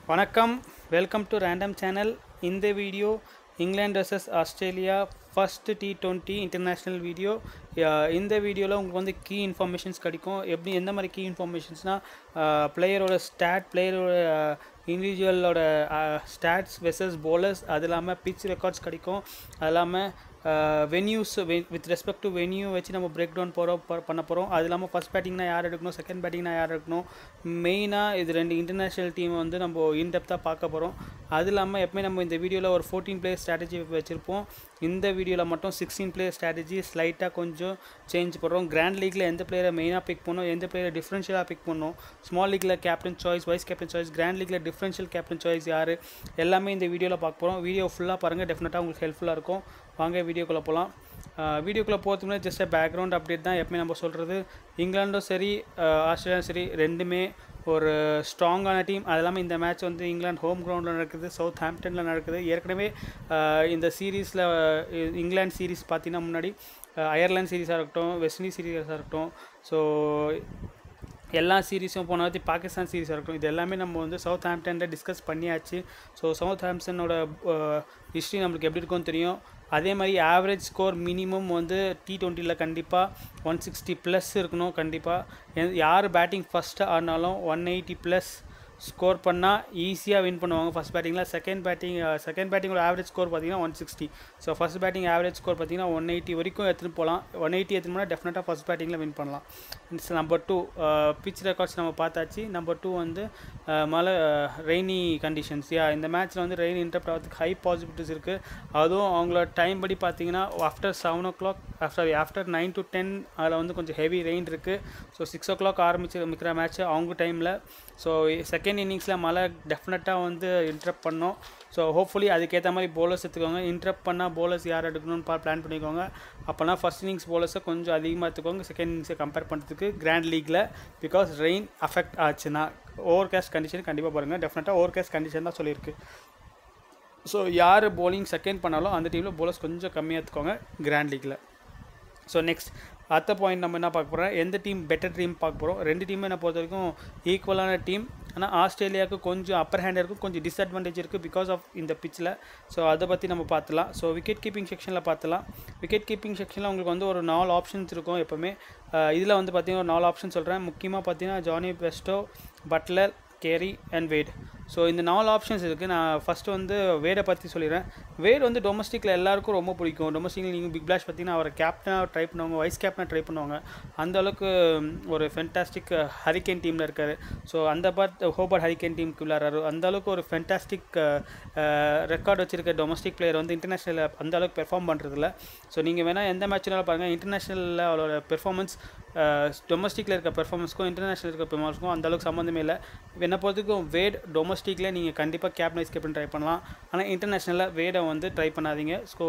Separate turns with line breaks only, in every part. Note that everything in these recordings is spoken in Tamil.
வணக்கம் வெல்கம் டு ரேண்டம் சேனல் இந்த video England versus Australia first T twenty international video இந்த வீடியோவில் உங்களுக்கு வந்து கீ இன்ஃபர்மேஷன்ஸ் கிடைக்கும் எப்படி எந்த மாதிரி கீ இன்ஃபர்மேஷன்ஸ்னால் பிளேயரோட ஸ்டாட் பிளேயரோட இண்டிவிஜுவலோட ஸ்டாட்ஸ் வெசஸ் bowlers அது இல்லாமல் பிச் ரெக்கார்ட்ஸ் கிடைக்கும் அது இல்லாமல் venues with respect to venue வச்சு நம்ம பிரேக் டவுன் போகிறோம் பண்ண போகிறோம் அது இல்லாமல் ஃபஸ்ட் பேட்டிங்னா யார் எடுக்கணும் செகண்ட் பேட்டிங்னா யார் எடுக்கணும் மெயினாக இது ரெண்டு இன்டர்நேஷ்னல் டீம் வந்து நம்ம இன்டெப்த்தாக பார்க்க போகிறோம் அது இல்லாமல் எப்பவுமே நம்ம இந்த வீடியோவில் ஒரு ஃபோர்டீன் பிளேயர் ஸ்ட்ராட்டஜி வச்சுருப்போம் இந்த வீடியோவில் மட்டும் சிக்ஸ்டீன் பிளேயர் ஸ்ட்ராட்டஜி ஸ்லைட்டாக கொஞ்சம் சேஞ்ச் பண்ணுறோம் கிராண்ட் லீக்கில் எந்த பிளேயரை மெயினாக பிக் பண்ணோம் எந்த பிளேயரை டிஃப்ரென்ஷியலாக பிக் பண்ணோம் ஸ்மால் லீக்கில் captain choice vice captain choice grand லீக்கில் டிஃப்ரென்ஷியல் கேப்டன் சாய்ஸ் யார் எல்லாமே இந்த வீடியோவில் பார்க்க போகிறோம் வீடியோ ஃபுல்லாக பாருங்கள் டெஃபினட்டாக உங்களுக்கு ஹெல்ப்ஃபுல்லாக இருக்கும் வாங்க வீடியோக்குள்ளே போகலாம் வீடியோக்குள்ளே போகிறதுக்கு முன்னாடி ஜஸ்ட் பேக்ரவுண்ட் அப்டேட் தான் எப்பவுமே நம்ம சொல்கிறது இங்கிலாண்டும் சரி ஆஸ்திரேலியாவும் சரி ரெண்டுமே ஒரு ஸ்ட்ராங்கான டீம் அது இல்லாமல் இந்த மேட்ச் வந்து இங்கிலாந்து ஹோம் கிரவுண்டில் நடக்குது சவுத் ஹாம்ப்டனில் நடக்குது ஏற்கனவே இந்த சீரீஸில் இங்கிலாந்து சீரீஸ் பார்த்தீங்கன்னா முன்னாடி அயர்லாந்து சீரீஸாக இருக்கட்டும் வெஸ்ட் இண்டீஸ் சீரீஸாக இருக்கட்டும் ஸோ எல்லா சீரீஸும் போன வாட்டி பாகிஸ்தான் சீரீஸாக இருக்கட்டும் இது எல்லாமே நம்ம வந்து சவுத் ஹாம்ப்டனில் டிஸ்கஸ் பண்ணியாச்சு ஸோ சவுத் ஹாம்ப்டனோட ஹிஸ்ட்ரி நம்மளுக்கு எப்படி இருக்கும்னு தெரியும் அதே மாதிரி ஆவரேஜ் ஸ்கோர் மினிமம் வந்து டி டுவெண்ட்டியில் கண்டிப்பாக ஒன் சிக்ஸ்டி ப்ளஸ் இருக்கணும் கண்டிப்பாக யார் பேட்டிங் ஃபஸ்ட்டு ஆடினாலும் ஒன் எயிட்டி ப்ளஸ் ஸ்கோர் பண்ணால் ஈஸியாக வின் பண்ணுவாங்க ஃபஸ்ட் பேட்டிங்கில் செகண்ட் பேட்டிங் செகண்ட் பேட்டிங்கோட ஆவரேஜ் ஸ்கோர் பார்த்தீங்கன்னா one sixty so first batting average score பார்த்தீங்கன்னா ஒன் எயிட்டி வரைக்கும் எடுத்துகிட்டு போகலாம் ஒன் எயிட்டி எடுத்துன்னு போனால் டெஃபினட்டாக ஃபஸ்ட் பேட்டிங்கில் வின் பண்ணலாம் நம்பர் டூ பிச் ரெக்கார்ட்ஸ் நம்ம பார்த்தாச்சு நம்பர் டூ வந்து மழை ரெய்னி கண்டிஷன்ஸ் யா இந்த மேட்ச்சில் வந்து ரெயின் இன்டர்ப்ட் ஆகிறதுக்கு ஹை பாசிபிலிட்டிஸ் இருக்குது அதுவும் அவங்களோட டைம் படி பார்த்தீங்கன்னா after seven o'clock sorry after nine to ten அதில் வந்து கொஞ்சம் ஹெவி ரெயின் இருக்குது ஸோ சிக்ஸ் ஓ கிளாக் ஆரம்பிச்சு மிக்கிற மேட்ச் அவங்க டைமில் ஸோ செகண்ட் இன்னிங்ஸில் மழை டெஃபினட்டாக வந்து இன்ட்ரப்ட் பண்ணோம் ஸோ ஹோப்ஃபுல்லி அதுக்கேற்ற மாதிரி போலர்ஸ் எடுத்துக்கோங்க இன்ட்ரப்ட் பண்ணால் போலர்ஸ் யார் எடுக்கணும்னு பா பிளான் பண்ணிக்கோங்க அப்போனா ஃபஸ்ட் இன்னிங்ஸ் போலர்ஸை கொஞ்சம் அதிகமாக எடுத்துக்கோங்க செகண்ட் இன்னிங்ஸை கம்பேர் பண்ணுறதுக்கு கிராண்ட் லீக்கில் பிகாஸ் ரெயின் அஃபெக்ட் ஆச்சுன்னா ஓவர் கேஸ்ட் கண்டிஷன் கண்டிப்பாக பாருங்கள் டெஃபினட்டாக ஓவர் கேஸ்ட் கண்டிஷன் தான் சொல்லியிருக்கு ஸோ யார் போலிங் செகண்ட் பண்ணாலும் அந்த டீமில் போலர்ஸ் கொஞ்சம் கம்மியாக எடுத்துக்கோங்க கிராண்ட் லீக்கில் ஸோ நெக்ஸ்ட் அடுத்த பாயிண்ட் நம்ம என்ன பார்க்க போகிறோம் எந்த டீம் பெட்டர் டீம் பார்க்க போகிறோம் ரெண்டு டீமும் என்ன பொறுத்த வரைக்கும் ஈக்குவலான டீம் ஆனால் ஆஸ்திரேலியாவுக்கு கொஞ்சம் அப்பர் ஹேண்ட் இருக்கும் கொஞ்சம் டிஸ்அட்வான்டேஜ் இருக்குது பிகாஸ் ஆஃப் இந்த பிச்சில் ஸோ அதை பற்றி நம்ம பார்த்துலாம் ஸோ விக்கெட் கீப்பிங் செக்ஷனில் பார்த்துலாம் விக்கெட் கீப்பிங் செக்ஷனில் உங்களுக்கு வந்து ஒரு நாலு ஆப்ஷன்ஸ் இருக்கும் எப்போவுமே இதில் வந்து பார்த்திங்கன்னா ஒரு நாலு ஆப்ஷன் சொல்கிறேன் முக்கியமாக பார்த்தீங்கன்னா Johnny Bairstow Buttler Carey and Wade so இந்த நாலு ஆப்ஷன்ஸ் இருக்குது நான் ஃபஸ்ட்டு வந்து வேடை பற்றி சொல்லிடுறேன் வேட் வந்து டொமஸ்டிக்கில் எல்லாருக்கும் ரொம்ப பிடிக்கும் டொமஸ்டிக்கில் நீங்கள் பிக் பிளாஷ் பார்த்தீங்கன்னா அவரை கேப்டனாக ட்ரை பண்ணுவாங்க வைஸ் கேப்டனாக ட்ரை பண்ணுவாங்க அந்த அளவுக்கு ஒரு ஃபென்டாஸ்டிக் ஹரிகேன் டீமில் இருக்கார் ஸோ அந்த பார்ட் ஹோபர்ட் ஹரிகேன் டீமுக்கு விளையாடுறாரு அந்த அளவுக்கு ஒரு ஃபென்டாஸ்டிக் ரெக்கார்ட் வச்சிருக்க டொமஸ்டிக் பிளேயர் வந்து இன்டர்நேஷ்னலில் அந்த அளவுக்கு பெர்ஃபார்ம் பண்ணுறதில்ல ஸோ நீங்கள் வேணால் எந்த மேட்ச்னாலும் பாருங்கள் இன்டர்நேஷ்னலில் அவரோட பெர்ஃபார்மன்ஸ் டொமஸ்டிக்கில் இருக்க பெர்ஃபார்மன்ஸ்க்கும் இன்டர்நேஷ்னல் இருக்க பெர்ஃபார்மன்ஸ்க்கும் அந்த அளவுக்கு சம்மந்தமே இல்லை என்னை பொறுத்துக்கும் வேட் டொமஸ்டிக்கில் நீங்கள் கண்டிப்பாக கேப்டன் வைஸ் கேப்டன் ட்ரை பண்ணலாம் ஆனால் இன்டர்நேஷ்னலில் வேடை வந்து ட்ரை பண்ணாதீங்க ஸோ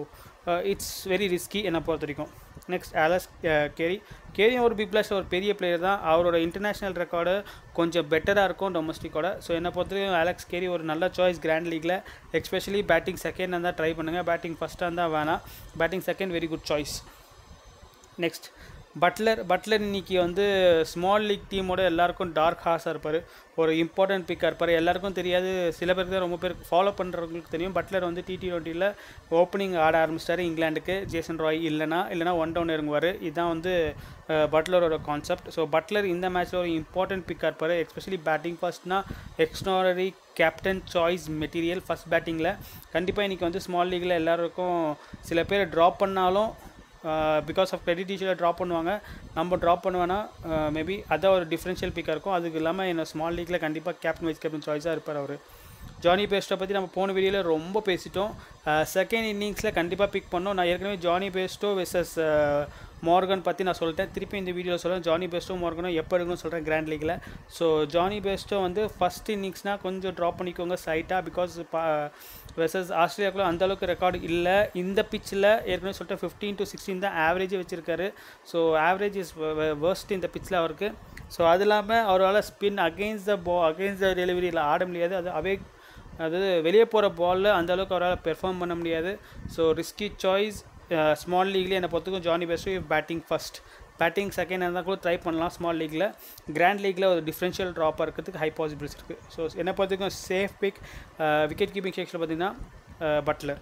இட்ஸ் வெரி ரிஸ்கி என்னை பொறுத்த வரைக்கும் நெக்ஸ்ட் ஆலஸ் கேரி கேரியும் ஒரு பிக் பிளாஸ் ஒரு பெரிய பிளேயர் தான் அவரோட இன்டர்நேஷ்னல் ரெக்கார்டு கொஞ்சம் பெட்டராக இருக்கும் டொமஸ்டிக்கோட ஸோ என்னை பொறுத்தவரைக்கும் அலெக்ஸ் கேரி ஒரு நல்ல சாய்ஸ் கிராண்ட் லீக்கில் எஸ்பெஷலி பேட்டிங் செகண்ட் இருந்தால் ட்ரை பண்ணுங்கள் பேட்டிங் ஃபஸ்ட்டாக இருந்தால் வேணாம் batting second very good choice next Buttler Buttler இன்னைக்கு வந்து ஸ்மால் லீக் டீமோட எல்லாருக்கும் டார்க் ஹார்ஸாக இருப்பார் ஒரு இம்பார்ட்டன்ட் பிக்காக இருப்பார் எல்லாருக்கும் தெரியாது சில பேருக்கு தான் ரொம்ப பேருக்கு ஃபாலோ பண்ணுறவங்களுக்கு தெரியும் பட்லர் வந்து டி டுவெண்ட்டியில் ஓப்பனிங் ஆட ஆரம்பிச்சிட்டாரு இங்கிலாந்துக்கு ஜேசன் ராய் இல்லைனா இல்லைனா ஒன் டவுன் இறங்குவார் இதுதான் வந்து பட்லரோட கான்செப்ட் ஸோ பட்லர் இந்த மேட்ச்சில் ஒரு இம்பார்ட்டன்ட் பிக்காக இருப்பார் எஸ்பெஷலி பேட்டிங் ஃபர்ஸ்ட்னா extraordinary captain choice material first பேட்டிங்கில் கண்டிப்பாக இன்றைக்கி வந்து ஸ்மால் லீக்கில் எல்லாருக்கும் சில பேர் ட்ராப் பண்ணாலும் பிகாஸ் ஆஃப் கிரெடிட் டீச்சரில் ட்ராப் பண்ணுவாங்க நம்ம ட்ராப் பண்ணுவேன்னா மேபி அதான் ஒரு டிஃப்ரென்ஷியல் பிக்காக இருக்கும் அதுக்கு இல்லாமல் என்ன ஸ்மால் லீக்கில் கண்டிப்பாக கேப்டன் வைஸ் கேப்டன் சாய்ஸாக இருப்பார் அவர் ஜானி பேஸ்ட்டை பற்றி நம்ம போன வீடியோவில் ரொம்ப பேசிட்டோம் செகண்ட் இன்னிங்ஸில் கண்டிப்பாக பிக் பண்ணோம் நான் ஏற்கனவே ஜானி பேஸ்டோ வெர்சஸ் மார்கன் பற்றி நான் சொல்லிட்டேன் திருப்பி இந்த வீடியோவில் சொல்கிறேன் ஜானி பேஸ்டோ மார்கனும் எப்போ எடுக்கணும்னு சொல்கிறேன் கிராண்ட் லீக்கில் ஸோ ஜானி பேஸ்டோ வந்து ஃபஸ்ட் இன்னிங்ஸ்னால் கொஞ்சம் ட்ராப் பண்ணிக்கோங்க சைட்டாக பிகாஸ் வெர்சஸ் ஆஸ்திரேலியாவுக்குள்ள அந்தளவுக்கு ரெக்கார்டு இல்லை இந்த பிச்சில் ஏற்கனவே சொல்லிட்டு ஃபிஃப்டீன் டு சிக்ஸ்டீன் தான் ஆவரேஜ் வச்சுருக்காரு ஸோ ஆவரேஜ் இஸ் வேர்ஸ்ட் இந்த பிச்சில் அவருக்கு ஸோ அது இல்லாமல் அவரால் ஸ்பின் அகெயின்ஸ்ட் த பா அகெயின்ஸ்ட் த டெலிவரியில் ஆட முடியாது அது அவே அதாவது வெளியே போகிற பாலில் அந்தளவுக்கு அவரால் பெர்ஃபார்ம் பண்ண முடியாது ஸோ ரிஸ்கி சாய்ஸ் ஸ்மால் லீக்லேயே என்னை பொறுத்துக்கும் Johnny Bairstow batting first batting second இருந்தால் கூட ட்ரை பண்ணலாம் ஸ்மால் லீக்கில் கிராண்ட் லீக்கில் ஒரு டிஃப்ரென்ஷியல் ட்ராப்பாக இருக்கிறதுக்கு ஹை பாசிபிலிட்டிஸ் இருக்குது ஸோ என்னை பொறுத்தவரைக்கும் சேஃப் பிக் விக்கெட் கீப்பிங் செக்ஷனில் பார்த்தீங்கன்னா பட்லர்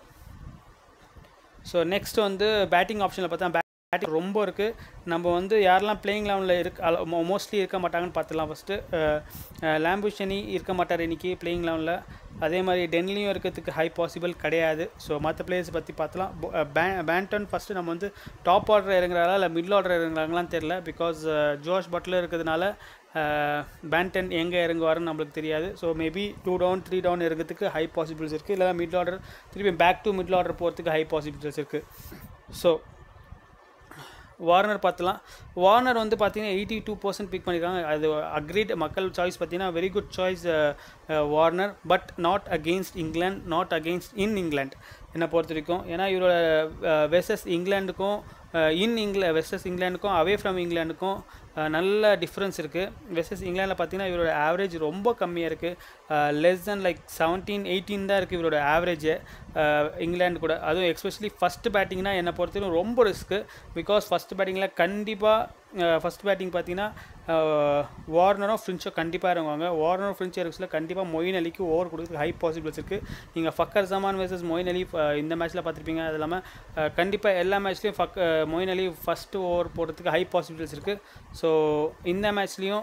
ஸோ நெக்ஸ்ட் வந்து பேட்டிங் ஆப்ஷனில் பார்த்தா பேட்டிங் ரொம்ப இருக்குது நம்ம வந்து யாரெல்லாம் பிளேயிங் லெவனில் இருக்க மோஸ்ட்லி இருக்க மாட்டாங்கன்னு பார்த்துலாம் ஃபஸ்ட்டு லேம்புஷனி இருக்க மாட்டார் இன்றைக்கி பிளேயிங் லெவனில் அதே மாதிரி டென்லியும் இருக்கிறதுக்கு ஹை பாசிபிள் கிடையாது ஸோ மற்ற பிளேயர்ஸ் பற்றி பார்த்தலாம் பே பேண்டன் ஃபஸ்ட்டு நம்ம வந்து டாப் ஆர்டர் இறங்குறாங்களா இல்லை மிடில் ஆர்டர் இறங்குறாங்களான்னு தெரில பிகாஸ் ஜோஷ் பட்லர் இருக்கிறதுனால பேண்டன் எங்கே இறங்குவாருன்னு நம்மளுக்கு தெரியாது so maybe two down three down இருக்கிறதுக்கு ஹை பாசிபிலிட்டிஸ் இருக்குது இல்லை மிட் ஆர்டர் திருப்பி பேக் டு மிடில் ஆர்டர் போகிறதுக்கு ஹை பாசிபிலிட்டிஸ் இருக்குது ஸோ வார்னர் பார்த்துலாம் வார்னர் வந்து பார்த்தீங்கன்னா எயிட்டி டூ பர்சன்ட் பிக் பண்ணியிருக்காங்க அது அக்ரீட் மக்கள் சாய்ஸ் பார்த்தீங்கன்னா very good choice Warner but not against England not against in England என்னை பொறுத்த வரைக்கும் ஏன்னா இவரோட வெசஸ் இங்கிலாந்துக்கும் இன் இங்கில வெஸ்டஸ் இங்கிலாந்துக்கும் அவே ஃப்ரம் இங்கிலாந்துக்கும் நல்ல டிஃப்ரென்ஸ் இருக்குது வெஸ்டஸ் இங்கிலாண்டில் பார்த்தீங்கன்னா இவரோட ஆவரேஜ் ரொம்ப கம்மியாக இருக்குது less than like seventeen eighteen தான் இருக்குது இவரோட ஆவரேஜு இங்கிலாந்து கூட அதுவும் எக்ஸ்பெஷலி ஃபஸ்ட் பேட்டிங்னா என்னை பொறுத்தவரைக்கும் ரொம்ப ரிஸ்க்கு பிகாஸ் ஃபஸ்ட் பேட்டிங்கில் கண்டிப்பாக ஃபஸ்ட் பேட்டிங் பார்த்தீங்கன்னா வார்னரும் ஃப்ரின்ச்சோ கண்டிப்பாக இறங்குவாங்க வார்னரும் ஃப்ரின்ச் இறக்ஸில் கண்டிப்பாக மொயின் அலிக்கு ஓவர் கொடுக்குறதுக்கு ஹை பாசிபிலிட்டிஸ் இருக்குது நீங்கள் Fakhar Zaman versus Moeen Ali இந்த மேட்ச்சில் பார்த்துருப்பீங்க அது இல்லாமல் கண்டிப்பாக எல்லா மேட்ச்லேயும் ஃபக் மொயின் அலி ஃபஸ்ட்டு ஓவர் போடுறதுக்கு ஹை பாசிபிலிட்டிஸ் இருக்குது ஸோ இந்த மேட்ச்லேயும்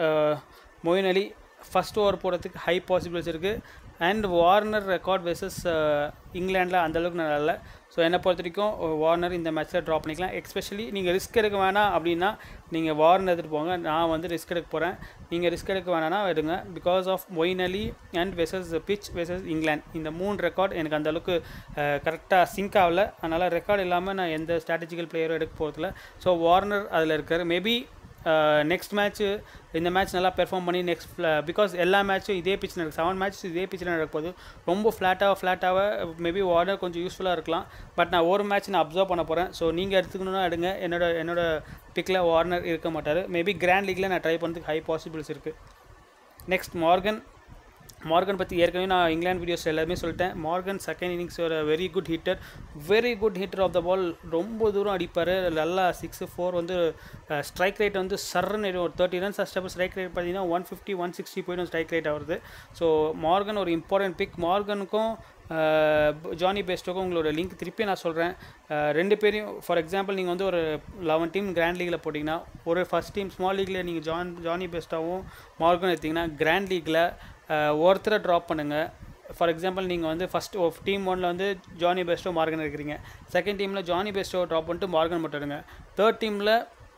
மொயின் அலி ஃபஸ்ட் ஓவர் போடுறதுக்கு ஹை பாசிபிலிட்டிஸ் இருக்குது அண்ட் வார்னர் ரெக்கார்ட் வெர்சஸ் இங்கிலாண்டில் அந்தளவுக்கு நல்லா இல்லை ஸோ என்னை பொறுத்த வரைக்கும் வார்னர் இந்த மேட்ச்சில் ட்ராப் பண்ணிக்கலாம் எக்ஸ்பெஷலி நீங்கள் ரிஸ்க் எடுக்க வேணாம் அப்படின்னா நீங்கள் வார்னர் எடுத்துகிட்டு போங்க நான் வந்து ரிஸ்க் எடுக்க போகிறேன் நீங்கள் ரிஸ்க் எடுக்க வேணாம்னா எடுங்க because of Moeen Ali and versus pitch versus England இந்த மூணு ரெக்கார்ட் எனக்கு அந்தளவுக்கு கரெக்டாக சிங்க் ஆகலை அதனால் ரெக்கார்ட் இல்லாமல் நான் எந்த ஸ்ட்ராட்டஜிக்கல் பிளேயரும் எடுக்க போகிறதில்ல ஸோ வார்னர் அதில் இருக்கார் மேபி நெக்ஸ்ட் மேட்ச்சு இந்த மேட்ச் நல்லா பெர்ஃபார்ம் பண்ணி நெக்ஸ்ட் பிகாஸ் எல்லா மேட்ச்சும் இதே பிச்சில் நடக்கும் செவன் மேட்ச் இதே பிச்சில் நடக்க போகுது ரொம்ப ஃப்ளாட்டாக ஃப்ளாட்டாக மேபி வார்னர் கொஞ்சம் யூஸ்ஃபுல்லாக இருக்கலாம் பட் நான் ஒரு மேட்ச் நான் அப்சர்வ் பண்ண போகிறேன் ஸோ நீங்கள் எடுத்துக்கணுன்னா எடுங்க என்னோட என்னோட பிக்கில் வார்னர் இருக்க மாட்டார் மேபி கிராண்ட் லீக்கில் நான் ட்ரை பண்ணுறதுக்கு ஹை பாசிபிள்ஸ் இருக்குது நெக்ஸ்ட் மார்கன் மார்கன் பற்றி ஏற்கனவே நான் இங்கிலாந்து வீடியோஸ் எல்லாமே சொல்லிட்டேன் மார்கன் செகண்ட் இன்னிங்ஸ் ஒரு very good hitter very good hitter of the ball ரொம்ப தூரம் அடிப்பார் நல்லா சிக்ஸ் ஃபோர் வந்து ஸ்ட்ரைக் ரேட் வந்து சர்ன்னு ஒரு தேர்ட்டி ரன்ஸ் அஸ்டப் ஸ்ட்ரைக் ரேட் பார்த்தீங்கன்னா ஒன் ஃபிஃப்டி ஒன் சிக்ஸ்டி போய்டும் ஸ்ட்ரைக் ரேட் ஆகுது ஸோ மார்கன் ஒரு இம்பார்ட்டன்ட் பிக் மார்கனுக்கும் ஜானி பெஸ்ட்டுக்கும் உங்களோட லிங்க் திருப்பி நான் சொல்கிறேன் ரெண்டு பேரையும் ஃபார் எக்ஸாம்பிள் நீங்கள் வந்து ஒரு லெவன் டீம் கிராண்ட் லீகில் போட்டிங்கன்னா ஒரு ஃபஸ்ட் டீம் ஸ்மால் லீகில் நீங்கள் ஜான் ஜானி பெஸ்ட்டாகவும் மார்கன் எடுத்திங்கன்னா கிராண்ட் லீகில் ஒருத்தரை ட்ராப் பண்ணுங்கள் ஃபார் எக்ஸாம்பிள் நீங்கள் வந்து ஃபஸ்ட் டீம் ஒனில் வந்து ஜானி பெஸ்ட்டோ மார்கன் இருக்கிறீங்க செகண்ட் டீமில் ஜானி பெஸ்ட்டோ ட்ராப் பண்ணிட்டு மார்கன் மட்டும் எடுங்க தேர்ட் டீமில்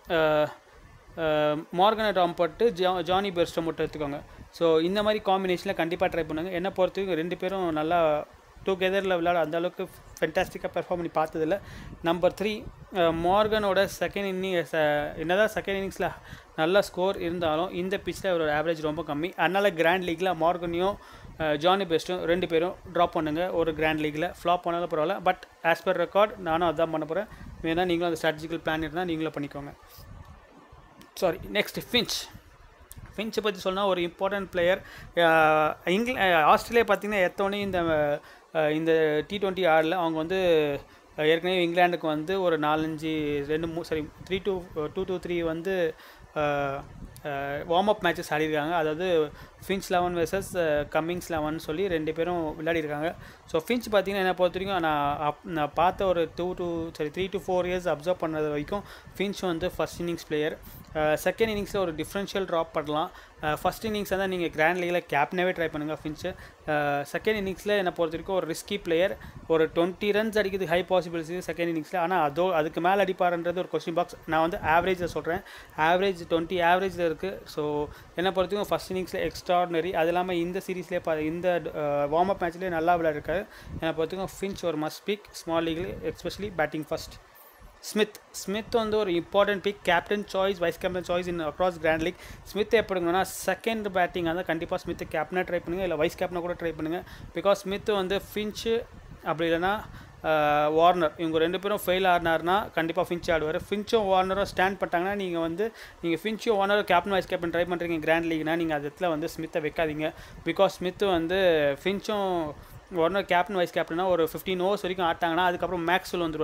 மார்கனை ட்ராப் பண்ணிட்டு ஜா ஜானி பெஸ்ட்டோ மட்டும் எடுத்துக்கோங்க ஸோ இந்த மாதிரி காம்பினேஷனில் கண்டிப்பாக ட்ரை பண்ணுங்கள் என்ன பொறுத்தவரைக்கும் ரெண்டு பேரும் நல்லா டுகெதரில் விளையாட அந்த அளவுக்கு ஃபென்டாஸ்டிக்காக பெர்ஃபார்ம் பண்ணி பார்த்ததில்ல நம்பர் த்ரீ மார்கனோட செகண்ட் இன்னிங்ஸ் என்னதான் செகண்ட் இன்னிங்ஸில் நல்ல ஸ்கோர் இருந்தாலும் இந்த பிச்சில் அவரோட ஆவரேஜ் ரொம்ப கம்மி அதனால் கிராண்ட் லீக்கில் மார்கனையும் ஜானி பெஸ்ட்டும் ரெண்டு பேரும் ட்ராப் பண்ணுங்கள் ஒரு கிராண்ட் லீக்கில் ஃப்ளாப் பண்ணாலும் பரவாயில்ல பட் ஆஸ் பர் ரெக்கார்ட் நானும் அதான் பண்ண போகிறேன் வேணால் நீங்களும் அந்த ஸ்ட்ராட்டஜிக்கல் பிளான் இருந்தால் நீங்களும் பண்ணிக்கோங்க சாரி நெக்ஸ்ட் ஃபின்ச் ஃபின்ச்சை பற்றி சொன்னால் ஒரு இம்பார்ட்டன்ட் பிளேயர் இங்கில ஆஸ்திரேலியா பார்த்திங்கன்னா எத்தோடனே இந்த இந்த டி ட்வெண்ட்டி ஆடில் அவங்க வந்து ஏற்கனவே இங்கிலாந்துக்கு வந்து ஒரு நாலஞ்சு ரெண்டு மூ sorry three two two two three வந்து வார்ம் அப் மேட்சஸ் ஆடிருக்காங்க அதாவது Finch eleven versus Cummins eleven சொல்லி ரெண்டு பேரும் விளையாடிருக்காங்க ஸோ ஃபின்ச் பார்த்தீங்கன்னா என்னை பொறுத்த வரைக்கும் நான் அப் நான் பார்த்த ஒரு டூ டூ சரி three to four years observe பண்ணது வரைக்கும் ஃபின்ச் வந்து ஃபஸ்ட் இன்னிங்ஸ் பிளேயர் செகண்ட் இன்னிங்ஸில் ஒரு டிஃப்ரென்ஷியல் ட்ராப் பண்ணலாம் ஃபஸ்ட் இன்னிங்ஸ் தான் நீங்கள் கிராண்ட் லீகில் கேப்னவே ட்ரை பண்ணுங்கள் ஃபின்ச்சு செகண்ட் இன்னிங்ஸில் என்னை பொறுத்த வரைக்கும் ஒரு ரிஸ்கி பிளேயர் ஒரு டுவெண்ட்டி ரன்ஸ் அடிக்கிறது ஹை பாசிபிலிட்டிஸ் செகண்ட் இன்னிங்ஸில் ஆனால் அதோ அதுக்கு மேலே அடிப்பாருன்றது ஒரு கொஸ்டின் பாக்ஸ் நான் வந்து ஆவரேஜில் சொல்கிறேன் ஆவரேஜ் டுவெண்ட்டி ஆவரேஜில் இருக்குது ஸோ என்னை பொறுத்த வரைக்கும் ஃபஸ்ட் இன்னிங்ஸில் எக்ஸ்ட்ராடினரி அது இல்லாமல் இந்த சீரீஸ்லேயே பா இந்த வார்ம் அப் மேட்ச்லேயே நல்லா விளையாடுருக்காரு என்னை பொறுத்த வரைக்கும் ஃபின்ச் ஒரு மஸ்ட் பிக் ஸ்மால் லீகில் especially batting first Smith Smith வந்து ஒரு important pick captain choice vice captain choice in across grand league Smith எப்படிங்கன்னா செகண்ட் பேட்டிங் வந்து கண்டிப்பாக ஸ்மித் கேப்டனாக ட்ரை பண்ணுங்கள் இல்லை வைஸ் கேப்டனாக கூட ட்ரை பண்ணுங்கள் பிகாஸ் ஸ்மித் வந்து ஃபின்ச்சு அப்படி இல்லைனா வார்னர் இவங்க ரெண்டு பேரும் ஃபெயில் ஆடினார்னா கண்டிப்பாக ஃபின்ச் ஆடுவார் ஃபின்ச்சும் வார்னரும் ஸ்டாண்ட் பண்ணிட்டாங்கன்னா நீங்கள் வந்து நீங்கள் ஃபின்ச்சும் வார்னரும் கேப்டன் வைஸ் கேப்டன் ட்ரை பண்ணுறீங்க கிராண்ட் லீக்னா நீங்கள் அது இடத்துல வந்து ஸ்மித்தை வைக்காதீங்க பிகாஸ் ஸ்மித்து வந்து ஃபின்ச்சும் வார்னர் கேப்டன் வைஸ் கேப்டனா ஒரு ஃபிஃப்டீன் ஓவர்ஸ் வரைக்கும் ஆட்டாங்கன்னா அதுக்கப்புறம் மேக்ஸ்வெல் வந்துடுவார்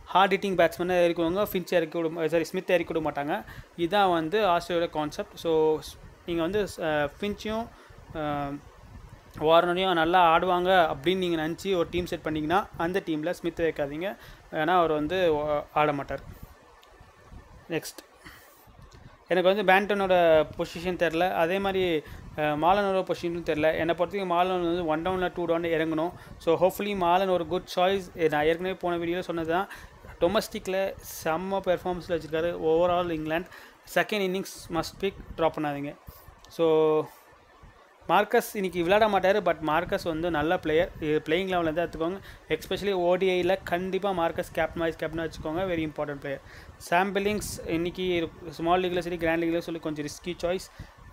ஹார்ட் ஹிட்டிங் பேட்ஸ்மேனை இறக்குவாங்க ஃபின்ச் இறக்கி விட சாரி ஸ்மித் இறக்கி விட மாட்டாங்க இதுதான் வந்து ஆஸ்திரேலியோட கான்செப்ட் ஸோ நீங்கள் வந்து ஃபின்ச்சையும் வார்னரையும் நல்லா ஆடுவாங்க அப்படின்னு நீங்கள் நினச்சி ஒரு டீம் செட் பண்ணிங்கன்னா அந்த டீமில் ஸ்மித் வைக்காதீங்க ஏன்னா அவர் வந்து ஆட மாட்டார் நெக்ஸ்ட் எனக்கு வந்து பேண்டனோட பொசிஷன் தெரில அதே மாதிரி மாலனோட பொசிஷனும் தெரில என்னை பொறுத்தவரைக்கும் மாலன் வந்து ஒன் டவுனில் டூ டவுன் இறங்கணும் ஸோ ஹோப்ஃபுல்லி மாலன் ஒரு குட் சாய்ஸ் நான் ஏற்கனவே போன வீடியோவில் சொன்னது தான் டொமஸ்டிக்கில் செம்ம பெர்ஃபார்மன்ஸில் வச்சுருக்காரு overall England second innings must pick drop பண்ணாதீங்க ஸோ மார்க்கஸ் இன்றைக்கி விளையாட மாட்டார் பட் மார்க்கஸ் வந்து நல்ல பிளேயர் பிளேயிங் லெவலில் தான் எடுத்துக்கோங்க எக்ஸ்பெஷலி ஓடிஐயில் கண்டிப்பாக மார்க்கஸ் கேப்டன் வைஸ் கேப்டன் வச்சுக்கோங்க very important player Sam Billings இன்றைக்கி ஸ்மால் லீக்ல சரி கிராண்ட் லீக்ல சொல்லி கொஞ்சம் ரிஸ்கி சாய்ஸ்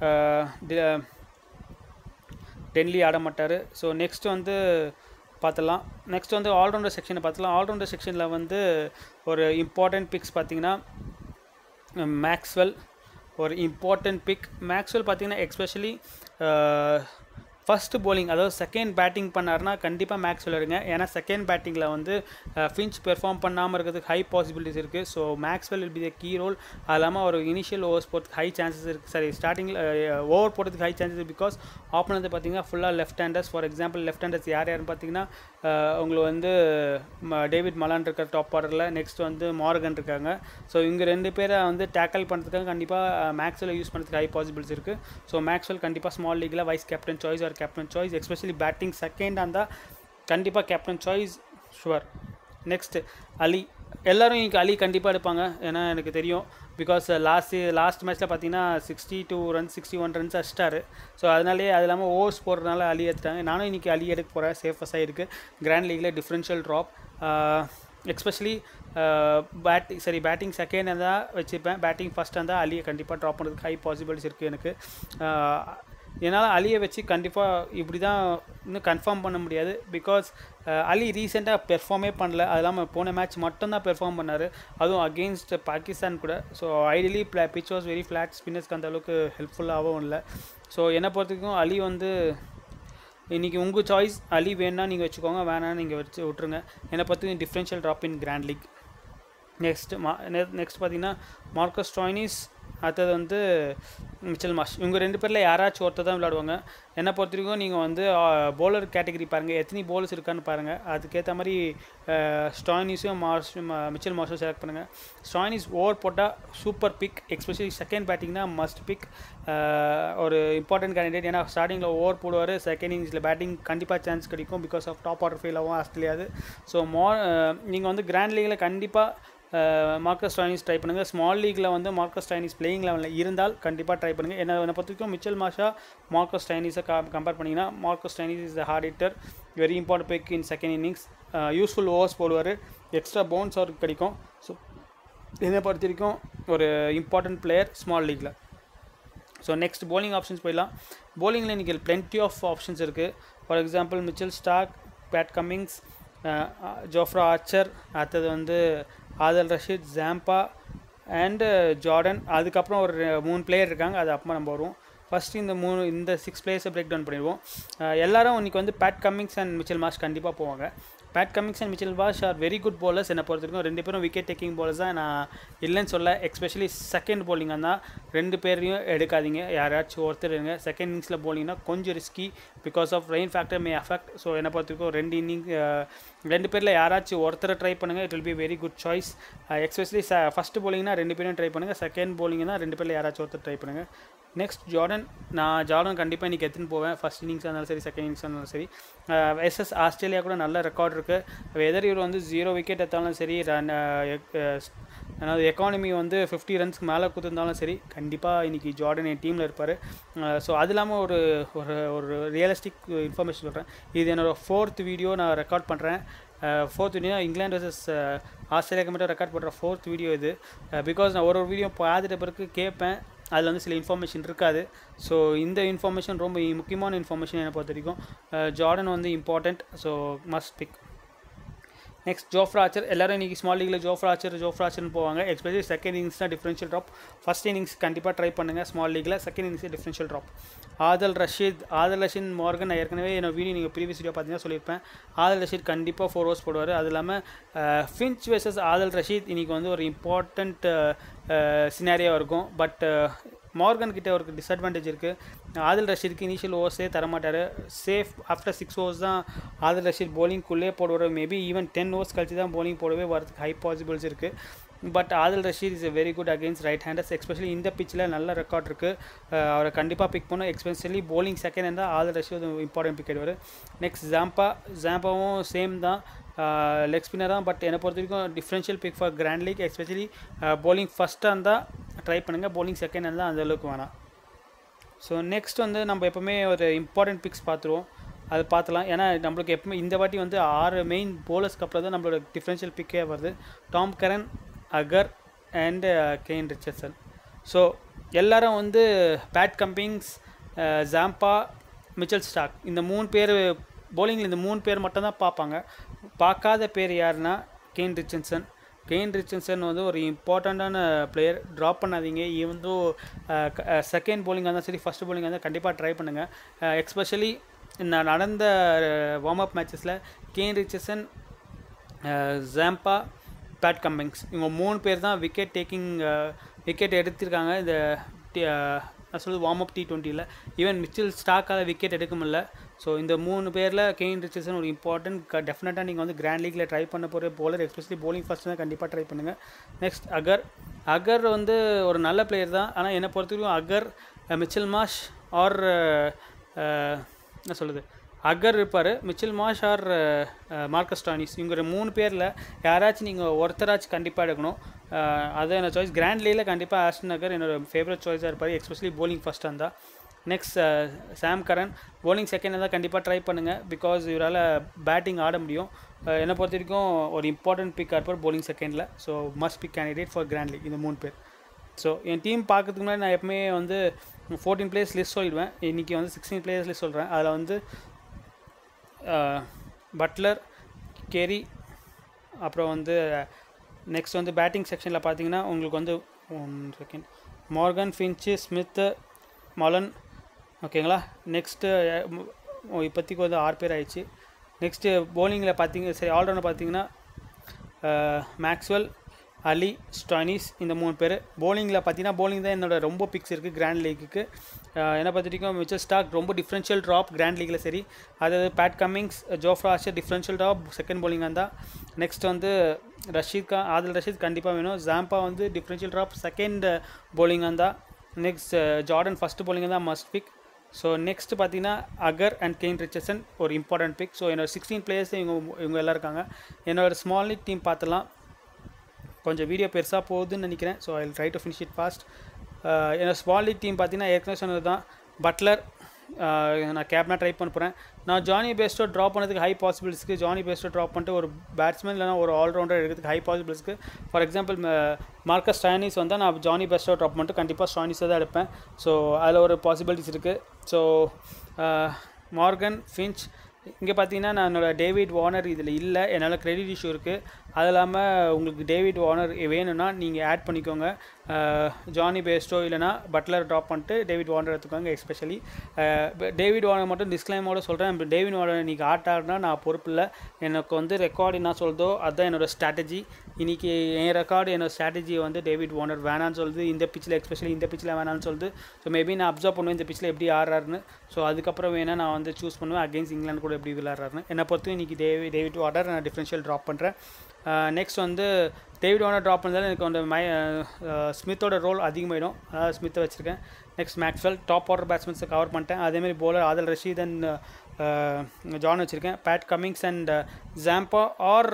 டென்லி ஆட மாட்டார் ஸோ நெக்ஸ்ட் வந்து பார்த்துலாம் நெக்ஸ்ட் வந்து ஆல்ரவுண்டர் செக்ஷனை பார்த்துலாம் ஆல்ரவுண்டர் செக்ஷனில் வந்து ஒரு இம்பார்ட்டன்ட் பிக்ஸ் பார்த்தீங்கன்னா மேக்ஸ்வெல் ஒரு இம்பார்ட்டன்ட் பிக் மேக்ஸ்வெல் பார்த்தீங்கன்னா எக்ஸ்பெஷலி ஃபஸ்ட்டு போலிங் அதாவது செகண்ட் பேட்டிங் பண்ணார்னா கண்டிப்பாக மேக்ஸ்வெல் எடுங்க ஏன்னா செகண்ட் பேட்டிங்கில் வந்து ஃபின்ச் பெர்ஃபார்ம் பண்ணாமல் இருக்கிறதுக்கு ஹை பாசிபிலிட்டிஸ் இருக்குது so Maxwell will be the key role அது இல்லாமல் ஒரு இனிஷியல் ஓவர்ஸ் போகிறதுக்கு ஹை சான்சஸ் இருக்குது சரி ஸ்டார்டிங்கில் ஓவர் போகிறதுக்கு ஹை சான்சஸ் பிகாஸ் ஆப்பனது பார்த்தீங்கன்னா ஃபுல்லாக left handers for example left handers யார் யாருன்னு பார்த்தீங்கன்னா உங்களுக்கு வந்து டேவிட் மலான் இருக்க டாப் ஆர்டரில் நெக்ஸ்ட் வந்து மார்கன் இருக்காங்க ஸோ இவங்க ரெண்டு பேரை வந்து டேக்கல் பண்ணுறதுக்காக கண்டிப்பாக மேக்ஸ்வெல் யூஸ் பண்ணுறதுக்கு ஹை பாசிபிலிட்டிஸ் இருக்குது ஸோ மேக்ஸ்வெல் கண்டிப்பாக ஸ்மால் லீக்கில் vice captain choice or captain choice especially batting செகண்டாக இருந்தால் கண்டிப்பாக captain choice sure next Ali எல்லோரும் இன்றைக்கி அலி கண்டிப்பாக எடுப்பாங்க ஏன்னா எனக்கு தெரியும் பிகாஸ் லாஸ்ட் லாஸ்ட் மேட்ச்சில் பார்த்தீங்கன்னா sixty two runs sixty one runs அடிச்சிட்டாரு ஸோ அதனாலேயே அது இல்லாமல் ஓவர்ஸ் போடுறதுனால அலி எடுத்துட்டாங்க நானும் இன்றைக்கி அலி எடுக்க போகிறேன் சேஃபஸ்டாக இருக்குது கிராண்ட் லீக்கில் டிஃப்ரென்ஷியல் ட்ராப் எக்ஸ்பெஷலி பேட்டிங் சரி பேட்டிங் செகண்ட் இருந்தால் வச்சுப்பேன் பேட்டிங் ஃபஸ்ட் இருந்தால் அலியை கண்டிப்பாக ட்ராப் பண்ணுறதுக்கு ஹை பாசிபிலிட்டிஸ் இருக்குது எனக்கு என்னால் அலியை வச்சு கண்டிப்பாக இப்படி தான் இன்னும் கன்ஃபார்ம் பண்ண முடியாது பிகாஸ் அலி ரீசெண்டாக பெர்ஃபார்மே பண்ணல அது இல்லாமல் போன மேட்ச் மட்டும்தான் பெர்ஃபார்ம் பண்ணார் அதுவும் அகெயின்ஸ்ட் பாகிஸ்தான் கூட so ideally play pitch was very flat ஸ்பின்னர்ஸ்க்கு அந்த அளவுக்கு ஹெல்ப்ஃபுல்லாகவும் இல்லை ஸோ என்னை பொறுத்த வரைக்கும் அலி வந்து இன்றைக்கி உங்கள் சாய்ஸ் அலி வேணா நீங்கள் வச்சுக்கோங்க வேணான்னு நீங்கள் வச்சு விட்ருங்க என்னை பற்றி differential drop in grand league next மா நெக்ஸ்ட் பார்த்தீங்கன்னா மார்க்கஸ் டாய்னிஸ் அடுத்தது வந்து மிச்சல் மாஷ் இவங்க ரெண்டு பேரில் யாராச்சும் ஒருத்தர் தான் விளையாடுவாங்க என்னை பொறுத்த வரைக்கும் நீங்கள் வந்து பவுலர் கேட்டகரி பாருங்கள் எத்தனை பவுலர்ஸ் இருக்கான்னு பாருங்கள் அதுக்கேற்ற மாதிரி ஸ்டாய்னிஸும் மார்ஷ் மிச்சல் மார்ஷும் செலக்ட் பண்ணுங்கள் ஸ்டாய்னிஸ் ஓவர் போட்டால் சூப்பர் பிக் எக்ஸ்பெஷலி செகண்ட் பேட்டிங்னா மஸ்ட் பிக் ஒரு இம்பார்ட்டன்ட் கேண்டிடேட் ஏன்னா ஸ்டார்டிங்கில் ஓவர் போடுவார் செகண்ட் இன்னிங்ஸில் பேட்டிங் கண்டிப்பாக சான்ஸ் கிடைக்கும் because of top order fail ஆகும் ஆஸ்திரேலியாது ஸோ மோ நீங்கள் வந்து கிராண்ட் லீகில் கண்டிப்பாக மார்க்கஸ் டாய்னிஸ் ட்ரை பண்ணுங்கள் ஸ்மால் லீக்கில் வந்து மார்க்கஸ் டாய்னிஸ் பிளேயிங் லெவலில் இருந்தால் கண்டிப்பாக ட்ரை பண்ணுங்கள் என்ன என்னை பொறுத்த வரைக்கும் மிச்சல் மாஷா மார்க்கஸ் டாய்னிஸை கம்பேர் பண்ணிங்கன்னா Marcus Stoinis is the hard hitter very important pick in second innings useful overs போடுவார் எக்ஸ்ட்ரா பவுன்ஸ் அவருக்கு கிடைக்கும் ஸோ என்னை பொறுத்த வரைக்கும் ஒரு இம்பார்ட்டன்ட் பிளேயர் ஸ்மால் லீக்கில் ஸோ நெக்ஸ்ட் போலிங் ஆப்ஷன்ஸ் போயிடலாம் போலிங்கில் இன்றைக்கி பிளென்டி ஆஃப் ஆப்ஷன்ஸ் இருக்குது for example Mitchell Starc Pat Cummins Jofra Archer அடுத்தது வந்து ஆதல் ரஷீத் ஜாம்பா அண்டு ஜார்டன் அதுக்கப்புறம் ஒரு மூணு பிளேயர் இருக்காங்க அது அப்புறமா நம்ம வருவோம் ஃபஸ்ட்டு இந்த மூணு இந்த சிக்ஸ் பிளேயர்ஸை பிரேக் டவுன் பண்ணிடுவோம் எல்லாரும் இன்றைக்கி வந்து Pat Cummins and Mitchell Marsh கண்டிப்பாக போவாங்க பேட் கமிங்ஸ் அண்ட் மிச்சல் வாஷ் ஆர் வெரி குட் bowlers என்னை பொறுத்த வரைக்கும் ரெண்டு பேரும் விக்கெட் டேக்கிங் bowlers தான் நான் இல்லைன்னு சொல்ல எக்ஸ்பெஷலி செகண்ட் bowling தான் ரெண்டு பேரையும் எடுக்காதீங்க யாராச்சும் ஒருத்தர் இருங்க செகண்ட் இன்னிங்ஸில் bowlingனா கொஞ்சம் risky because of rain factor may affect so என்னை பொறுத்த வரைக்கும் ரெண்டு இன்னிங் ரெண்டு பேரில் யாராச்சும் ஒருத்தரை ட்ரை பண்ணுங்கள் it will be very good choice especially the first bowlingனா ரெண்டு பேரும் ட்ரை பண்ணுங்கள் செகண்ட் bowlingனா ரெண்டு பேரில் யாராச்சும் ஒருத்தர் ட்ரை பண்ணுங்கள் நெக்ஸ்ட் ஜார்டன் நான் ஜார்டன் கண்டிப்பாக இன்றைக்கி எடுத்துன்னு போவேன் ஃபஸ்ட் இன்னிங்ஸாக இருந்தாலும் சரி செகண்ட் இன்னிங்ஸாக இருந்தாலும் சரி எஸ்எஸ் ஆஸ்திரேலியா கூட நல்ல ரெக்கார்ட் இருக்குது வெதர் இவர் வந்து ஜீரோ விக்கெட் எடுத்தாலும் சரி ரன் அதாவது எக்கானமி வந்து ஃபிஃப்டி ரன்ஸ்க்கு மேலே கொடுத்துருந்தாலும் சரி கண்டிப்பாக இன்றைக்கி ஜார்டன் என் டீமில் இருப்பார் ஸோ அது இல்லாமல் ஒரு ஒரு ஒரு ரியலிஸ்டிக் இன்ஃபர்மேஷன் சொல்கிறேன் இது என்னோடய ஃபோர்த் வீடியோ நான் ரெக்கார்ட் பண்ணுறேன் ஃபோர்த் வீடியோ இங்கிலாந்து வர்சஸ் ஆஸ்திரேலியாவுக்கு மட்டும் ரெக்கார்ட் பண்ணுற ஃபோர்த் வீடியோ இது பிகாஸ் நான் ஒரு ஒரு வீடியோ பார்த்துட்ட பிறகு கேட்பேன் அதில் வந்து சில இன்ஃபர்மேஷன் இருக்காது ஸோ இந்த இன்ஃபர்மேஷன் ரொம்ப முக்கியமான இன்ஃபர்மேஷன் என்னை பொறுத்த வரைக்கும் ஜார்டன் வந்து important so must pick next Jofra Archer எல்லாரும் இன்றைக்கி ஸ்மால் லீகில் ஜோஃப்ரா ஆச்சர் ஜோஃப்ரா ஆச்சர்னு போவாங்க எஸ்பெஷலி செகண்ட் இன்னிங்ஸ் தான் டிஃபரன்ஷியல் ட்ராப் ஃபஸ்ட் இன்னிங்ஸ் கண்டிப்பாக ட்ரை பண்ணுங்கள் ஸ்மால் லீகில் second innings differential drop Adil Rashid ஆதல் ரஷீத் மார்கன் நான் ஏற்கனவே என்னோட வீடியோ நீங்கள் ப்ரீவியஸ் வீடியோ பார்த்தீங்கன்னா சொல்லியிருப்பேன் ஆதல் ரஷீத் கண்டிப்பாக ஃபோர் ஓவர்ஸ் போடுவார் அது இல்லாமல் ஃபின்ச் வெர்சஸ் ஆதல் ரஷீத் இன்றைக்கி வந்து ஒரு இம்பார்ட்டண்ட் சினாரியாக இருக்கும் பட் மார்கன் கிட்ட ஒரு டிஸ்அட்வான்டேஜ் இருக்குது ஆதில் ரஷீதுக்கு இனிஷியல் ஓவர்ஸே தரமாட்டார் சேஃப் ஆஃப்டர் சிக்ஸ் ஓவர்ஸ் தான் ஆதில் ரஷீத் போலிங்குள்ளே போடுவார் மேபி ஈவன் டென் ஓவர்ஸ் கழிச்சு தான் போலிங் போடவே வரதுக்கு ஹை பாசிபிள்ஸ் இருக்குது but Adil Rashid is very good against right handers especially இந்த பிச்சில் நல்ல ரெக்கார்ட் இருக்குது அவரை கண்டிப்பாக பிக் பண்ணும் எஸ்பெஷலி போலிங் செகண்ட் இருந்தால் ஆதில் ரஷீத் இம்பார்ட்டன்ட் பிக் ஆயிடுவார் நெக்ஸ்ட் ஜாம்பா ஜாம்பாவும் சேம் தான் லெக் ஸ்பின்னர் தான் பட் என்னை பொறுத்த வரைக்கும் differential pick for grand league especially bowling ஃபஸ்ட்டாக இருந்தால் ட்ரை பண்ணுங்கள் போலிங் செகண்ட் இருந்தால் அந்த அளவுக்கு வேணாம் ஸோ நெக்ஸ்ட் வந்து நம்ம எப்போவுமே ஒரு இம்பார்ட்டன்ட் பிக்ஸ் பார்த்துருவோம் அது பார்த்துலாம் ஏன்னா நம்மளுக்கு எப்பவுமே இந்த வாட்டி வந்து ஆறு மெயின் போலர்ஸ்க்கு அப்புறம் தான் நம்மளோட டிஃப்ரென்ஷியல் பிக்கே வருது Tom Curran Agar and Kane Richardson so எல்லாரும் வந்து Pat Cummins Zampa Mitchell Starc இந்த மூணு பேர் போலிங்கில் இந்த மூணு பேர் மட்டும் தான் பார்ப்பாங்க பார்க்காத பேர் யாருன்னா கெயின் ரிச்சன்சன் கெயின் ரிச்சன்சன் வந்து ஒரு இம்பார்ட்டண்ட்டான பிளேயர் ட்ராப் பண்ணாதீங்க ஈவந்தோ செகண்ட் போலிங்காக இருந்தால் சரி ஃபஸ்ட் போலிங்காக இருந்தால் கண்டிப்பாக ட்ரை பண்ணுங்கள் எக்ஸ்பெஷலி நான் நடந்த வார்ம் அப் மேட்சஸில் Kane Richardson Zampa Pat Cummins இவங்க மூணு பேர் தான் விக்கெட் டேக்கிங் விக்கெட் எடுத்திருக்காங்க இந்த நான் சொல்லுது வார்ம் அப் டி டுவெண்ட்டியில் ஈவன் மிச்சில் ஸ்டாக்கால் விக்கெட் எடுக்க முடியல ஸோ இந்த மூணு பேரில் கெயின் ரிச்சர்சன் ஒரு இம்பார்ட்டன்ட் டெஃபினட்டாக நீங்கள் வந்து கிராண்ட் லீக்கில் ட்ரை பண்ண போகிற போலர் எஸ்பெஷலி போலிங் ஃபஸ்ட் தான் கண்டிப்பாக ட்ரை பண்ணுங்கள் நெக்ஸ்ட் அகர் அகர் வந்து ஒரு நல்ல பிளேயர் தான் ஆனால் என்னை பொறுத்தவரைக்கும் அகர் மிச்சில் மாஷ் ஆர் என்ன சொல்லுது அகர் இருப்பார் Mitchell Marsh or Marcus Stoinis இவங்க மூணு பேரில் யாராச்சும் நீங்கள் ஒருத்தராச்சும் கண்டிப்பாக எடுக்கணும் அது என்னோட சாய்ஸ் கிராண்ட் லீவில் கண்டிப்பாக ஆஸ்டன் நகர் என்னோட ஃபேவரட் சாய்ஸாக இருப்பார் எஸ்பெஷலி போலிங் ஃபஸ்ட்டாக இருந்தால் next Sam Curran bowling second இருந்தால் கண்டிப்பாக ட்ரை பண்ணுங்கள் பிகாஸ் இவரால் பேட்டிங் ஆட முடியும் என்னை பொறுத்த வரைக்கும் ஒரு இம்பார்ட்டன்ட் பிக் இருப்பார் போலிங் செகண்டில் so must pick candidate for grand league இந்த மூணு பேர் ஸோ என் டீம் பார்க்கறதுக்கு முன்னாடி நான் எப்பவுமே வந்து ஃபோர்டீன் பிளேயர்ஸ் லிஸ்ட் சொல்லிடுவேன் இன்றைக்கி வந்து சிக்ஸ்டீன் பிளேயர்ஸ் லிஸ்ட் சொல்கிறேன் அதில் வந்து பட்லர் கெரி அப்புறம் வந்து நெக்ஸ்ட் வந்து பேட்டிங் செக்ஷனில் பார்த்தீங்கன்னா உங்களுக்கு வந்து one second Morgan Finch Smith Malan ஓகேங்களா நெக்ஸ்ட்டு இப்போதைக்கு வந்து ஆறு பேர் ஆயிடுச்சு நெக்ஸ்ட்டு போலிங்கில் பார்த்தீங்க சரி ஆல்ரவுண்டர் பார்த்தீங்கன்னா மேக்ஸ்வெல் அலி ஸ்டானிஸ் இந்த மூணு பேர் போலிங்கில் பார்த்தீங்கன்னா போலிங் தான் என்னோட ரொம்ப பிக்ஸ் இருக்குது கிராண்ட் லீக்குக்கு என்ன பார்த்துட்டிங்கன்னா மிச்சல் ஸ்டாக் ரொம்ப டிஃப்ரென்ஷியல் ட்ராப் கிராண்ட் லீக்கில் சரி அதாவது Pat Cummins Jofra Archer differential drop second போலிங்காக இருந்தால் நெக்ஸ்ட் வந்து ரஷீத் கா ஆதில் ரஷீத் கண்டிப்பாக வேணும் ஜாம்பா வந்து டிஃப்ரென்ஷியல் ட்ராப் செகண்ட் போலிங்காக இருந்தால் நெக்ஸ்ட் ஜார்டன் ஃபஸ்ட் போலிங்காக தான் மஸ்ட் பிக் ஸோ நெக்ஸ்ட் பார்த்தீங்கன்னா அகர் அண்ட் கெயின் ரிச்சர்சன் ஒரு இம்பார்ட்டன்ட் பிக் ஸோ என்னோட சிக்ஸ்டீன் பிளேயர்ஸ் இவங்க இவங்க எல்லாம் இருக்காங்க என்னோட ஸ்மால் லீக் டீம் பார்த்துலாம் கொஞ்சம் வீடியோ பெருசாக போகுதுன்னு நினைக்கிறேன் so I try to finish it fast என்னோட ஸ்மால் லீக் டீம் பார்த்தீங்கன்னா ஏற்கனவே சொன்னது தான் பட்லர் நான் கேப்னா ட்ரை பண்ண போகிறேன் நான் ஜானி பேஸ்டோ ட்ராப் பண்ணதுக்கு ஹை பாசிபிள்ஸ்க்கு ஜானி பேஸ்டோ ட்ராப் பண்ணிட்டு ஒரு பேட்ஸ்மேன் இல்லைனா ஒரு ஆல்ரவுண்டர் எடுக்கிறதுக்கு ஹை பாசிபிள்ஸ்க்கு ஃபார் எக்ஸாம்பிள் மார்க்கஸ் ஸ்டானிஸ் வந்தால் நான் ஜானி பேஸ்டோ ட்ராப் பண்ணிட்டு கண்டிப்பாக ஸ்டானிஸை தான் எடுப்பேன் ஸோ அதில் ஒரு பாசிபிலிட்டிஸ் இருக்குது ஸோ மார்கன் ஃபின்ச் இங்கே பார்த்தீங்கன்னா நான் என்னோடய டேவிட் வார்னர் இதில் இல்லை என்னால் கிரெடிட் இஷ்யூ இருக்குது அது இல்லாமல் உங்களுக்கு டேவிட் வார்னர் வேணும்னா நீங்கள் ஆட் பண்ணிக்கோங்க ஜானி பேஸ்டோ இல்லைனா பட்லர் ட்ராப் பண்ணிட்டு டேவிட் வார்னர் எடுத்துக்கோங்க எஸ்பெஷலி டேவிட் வார்னர் மட்டும் டிஸ்க்ளைமோட சொல்கிறேன் டேவிட் வார்னர் நீங்கள் ஆட் ஆடினா நான் பொறுப்பு இல்லை எனக்கு வந்து ரெக்கார்டு என்ன சொல்கிறதோ அதுதான் என்னோடய ஸ்ட்ராட்டஜி இன்றைக்கி என் ரெக்கார்டு என்னோடய ஸ்ட்ராட்டஜி வந்து டேவிட் வார்னர் வேணான்னு சொல்லுது இந்த பிச்சில் எஸ்பெஷலி இந்த பிச்சில் வேணான்னு சொல்லுது ஸோ மேபி நான் அப்சர்வ் பண்ணுவேன் இந்த பிச்சில் எப்படி ஆடுறாருன்னு ஸோ அதுக்கப்புறம் வேணால் நான் வந்து சூஸ் பண்ணுவேன் அகேன்ஸ்ட் இங்கிலாந்து கூட எப்படி விளாட்றாருன்னு என்னை பொறுத்து இன்றைக்கி டேவி டேவிட் வார்னர் நான் டிஃப்ரென்ஷியல் ட்ராப் பண்ணுறேன் நெக்ஸ்ட் வந்து டேவிட் வார்னர் ட்ராப் பண்ணதால் எனக்கு வந்து மை ஸ்மித்தோட ரோல் அதிகமாகிடும் அதாவது ஸ்மித்தை வச்சுருக்கேன் நெக்ஸ்ட் மேக்ஸ்வெல் டாப் ஆர்டர் பேட்ஸ்மேன்ஸை கவர் பண்ணிட்டேன் அதேமாதிரி bowler Adil Rashid and Jordan வச்சுருக்கேன் Pat Cummins and Zampa or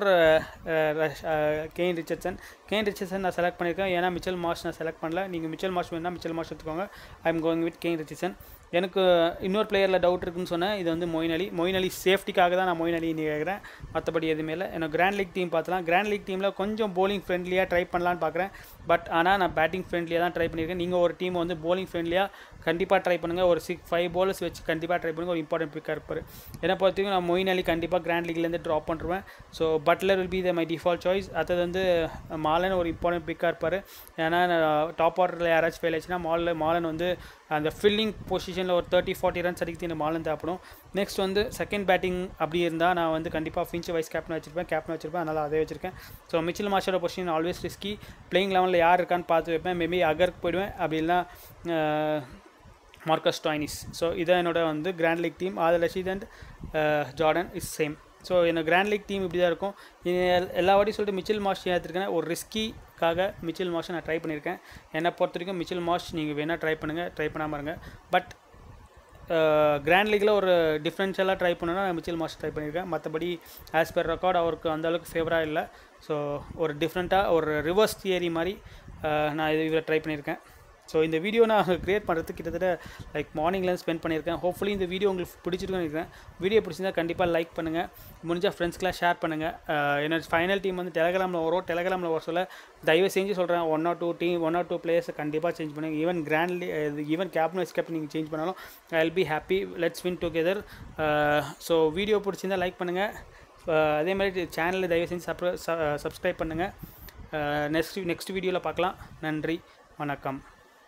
Kane Richardson Kane Richardson நான் செலக்ட் பண்ணியிருக்கேன் ஏன்னா மிச்சல் மார்ஷ் நான் செலக்ட் பண்ணல நீங்கள் மிச்சல் மார்ஷ் வேணால் மிச்சல் மார்ஷ் எடுத்துக்கோங்க I am going with gain Richardson எனக்கு இன்னொரு பிளேயரில் டவுட் இருக்குன்னு சொன்னேன் இது வந்து மொயின் அலி மொயின் அலி சேஃப்டிக்காக தான் நான் மொயின் அலி கேட்குறேன் மற்றபடி எதுவுமே இல்லை எனக்கு கிராண்ட் லீக் டீம் பார்த்தலாம் கிராண்ட் லீக் டீமில் கொஞ்சம் போலிங் ஃப்ரெண்ட்லியாக ட்ரை பண்ணலான்னு பார்க்குறேன் பட் ஆனால் நான் பேட்டிங் ஃப்ரெண்ட்லியாக தான் ட்ரை பண்ணியிருக்கேன் நீங்கள் ஒரு டீம் வந்து போலிங் ஃப்ரெண்ட்லியாக கண்டிப்பாக ட்ரை பண்ணுங்கள் ஒரு சிக்ஸ் ஃபைவ் bowlers வச்சு கண்டிப்பாக ட்ரை பண்ணுங்கள் ஒரு இம்பார்ட்டன்ட் பிக்காக இருப்பார் என்னை பொறுத்த வரைக்கும் நான் மொயின் அலி கண்டிப்பாக கிராண்ட் லீக்லேருந்து ட்ராப் பண்ணுறேன் so Buttler will be the my default choice அடுத்தது வந்து மாலன் ஒரு இம்பார்ட்டன்ட் பிக்காக இருப்பார் ஏன்னா டாப் ஆர்டரில் யாராச்சும் ஃபெயில் ஆச்சுன்னா மாலில் மாலன் வந்து அந்த ஃபில்லிங் பொசிஷனில் ஒரு தேர்ட்டி ஃபார்ட்டி ரன்ஸ் அடிக்கிறது இந்த மாலன் தேவைப்படும் நெக்ஸ்ட் வந்து செகண்ட் பேட்டிங் அப்படி இருந்தால் நான் வந்து கண்டிப்பாக ஃபின்ச் வைஸ் கேப்டன் வச்சிருப்பேன் கேப்டன் வச்சிருப்பேன் அதனால் அதே வச்சிருக்கேன் ஸோ மிச்சில் மாஸ்டரோட பொசிஷன் ஆல்வேஸ் ரிஸ்கி பிளேயிங் லெவலில் யார் இருக்கான்னு பார்த்து வைப்பேன் மேபி அகருக்கு போயிடுவேன் அப்படி இல்லைனா மார்க்கஸ் டாய்னிஸ் ஸோ இதான் என்னோட வந்து grand league team Adil Rashid and Jordan is same so என்னோட கிராண்ட் லீக் டீம் இப்படி தான் இருக்கும் இது எல்- எல்லா வாட்டியும் சொல்லிட்டு மிச்சில் மாஷ் ஏற்றிருக்கேன் ஒரு ரிஸ்கிக்காக மிச்சில் மாஷை நான் ட்ரை பண்ணியிருக்கேன் என்னை பொறுத்த வரைக்கும் மிச்சில் மாஷ் நீங்கள் வேணால் ட்ரை பண்ணுங்கள் ட்ரை பண்ணாமல் இருங்க பட் கிராண்ட் லீக்கில் ஒரு டிஃப்ரென்ஷியலாக ட்ரை பண்ணணும்னா மிச்சில் மாஸ்டர் ட்ரை பண்ணியிருக்கேன் மற்றபடி ஆஸ் பர் ரெக்கார்ட் அவருக்கு அந்த அளவுக்கு ஃபேவராக இல்லை ஸோ ஒரு டிஃப்ரெண்ட்டாக ஒரு ரிவர்ஸ் தியரி மாதிரி அஹ், நான் இது இவரை ட்ரை பண்ணியிருக்கேன் ஸோ இந்த வீடியோ நான் க்ரியேட் பண்ணுறதுக்கு கிட்டத்தட்ட லைக் மார்னிங்லேருந்து ஸ்பெண்ட் பண்ணியிருக்கேன் ஹோப்ஃபுல்லி இந்த வீடியோ உங்களுக்கு பிடிச்சிருக்குன்னு நினைக்கிறேன் வீடியோ பிடிச்சிருந்தா கண்டிப்பாக லைக் பண்ணுங்கள் முடிஞ்சால் ஃப்ரெண்ட்ஸ்க்கெலாம் ஷேர் பண்ணுங்கள் என்னோட ஃபைனல் டீம் வந்து டெலகிராமில் வரும் டெலகிராமில் வர சொல்ல தயவு செஞ்சு சொல்கிறேன் one or two team one or two பிளேயர்ஸை கண்டிப்பாக சேஞ்ச் பண்ணுங்கள் even grand league even captain vice captain நீங்கள் சேஞ்ச் பண்ணாலும் I will be happy let's win together so video பிடிச்சிருந்தா லைக் பண்ணுங்கள் அதே மாதிரி சேனலில் தயவு செஞ்சு சப்ஸ்கிரைப் பண்ணுங்கள் நெக்ஸ்ட் நெக்ஸ்ட் வீடியோவில் பார்க்கலாம் நன்றி வணக்கம்